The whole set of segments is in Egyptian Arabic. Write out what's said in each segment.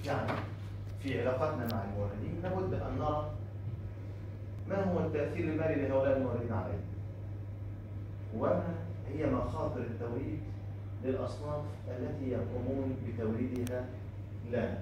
يعني في علاقاتنا مع الموردين لابد ان نرى ما هو التاثير المالي لهؤلاء الموردين علينا وما هي مخاطر التوريد للاصناف التي يقومون بتوريدها لنا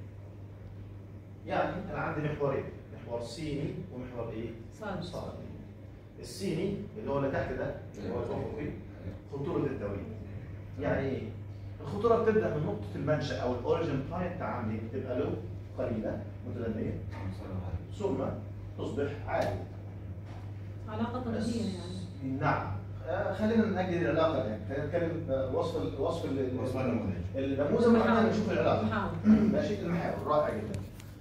يعني انا عندي محورين محور صيني ومحور ايه؟ صادق. صادق الصيني اللي هو اللي تحت ده اللي هو الافقي خطوره التوريد يعني ايه؟ الخطوره بتبدا من نقطه المنشا او الاوريجن بوينت عندي بتبقى له قليله متدنيه ثم تصبح عاليه علاقة طردية يعني نعم آه، خلينا نأجل العلاقه الان خلينا نتكلم آه، وصف ال- وصف ال- وصف النموذج. النموذج وبعدين نشوف العلاقه محاور. ماشي المحاور رائع جدا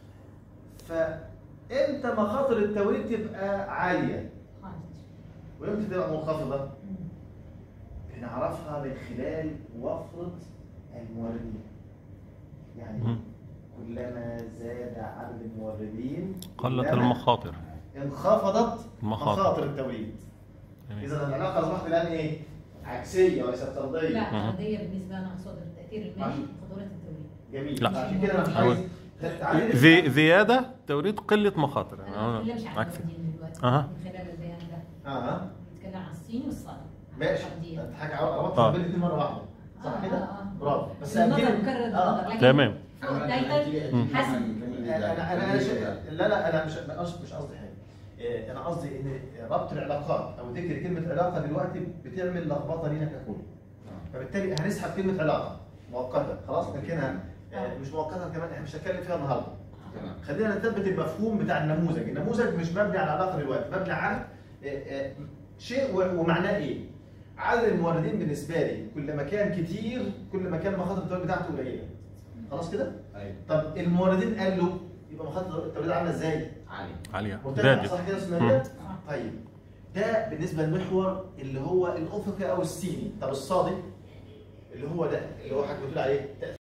فامتى مخاطر التوريد تبقى عاليه خارج. وامتى تبقى منخفضه بنعرفها من خلال وفره الموردين يعني مم. كلما زاد عدد الموردين قلت كلما المخاطر انخفضت مخاطر. مخاطر التوريد جميل. اذا العلاقه اصبحت الان ايه عكسيه وليست طرديه لا مهم. طردية بالنسبة أنا أقصد التأثير المالي خطورة التوريد جميل لا. عشان كده انا مش أول- عايز تعالي زي زيادة توريد قلة مخاطر أنا ما بتكلمش عن عكس التوردين دلوقتي أها. من خلال البيان ده اه بتكلم عن الصين والصادق ماشي الطردية. انت حاجه اوضح آه. بين الاثنين مره واحده صح آه، كده؟ آه، آه. برافو بس النظر أكيد- مكرر آه. النظر لكن تمام. فوق دايما حسب انا انا انا شا- لا لا انا مش مش مش قصدي حاجه إيه، انا قصدي ان ربط العلاقات او ذكر كلمه علاقه دلوقتي بتعمل لخبطه لينا ككل فبالتالي هنسحب كلمه علاقه مؤقتا خلاص نركنها آه، مش مؤقتا كمان احنا مش هنتكلم فيها النهارده خلينا نثبت المفهوم بتاع النموذج النموذج مش مبني على علاقه دلوقتي مبني على آه، آه، شيء و- ومعناه ايه عدد الموردين بالنسبه لي كل ما كان كتير كل ما كان مخاطر التوريد بتاعته قليله خلاص كده ايوه طب الموردين قالوا يبقى مخاطر التوريد عامله ازاي عالي عالية مرتفعه زادت صح كده اسمها مم. كده طيب ده بالنسبه للمحور اللي هو الافقي او الصيني طب الصادق اللي هو ده اللي هو حضرتك بتقول عليه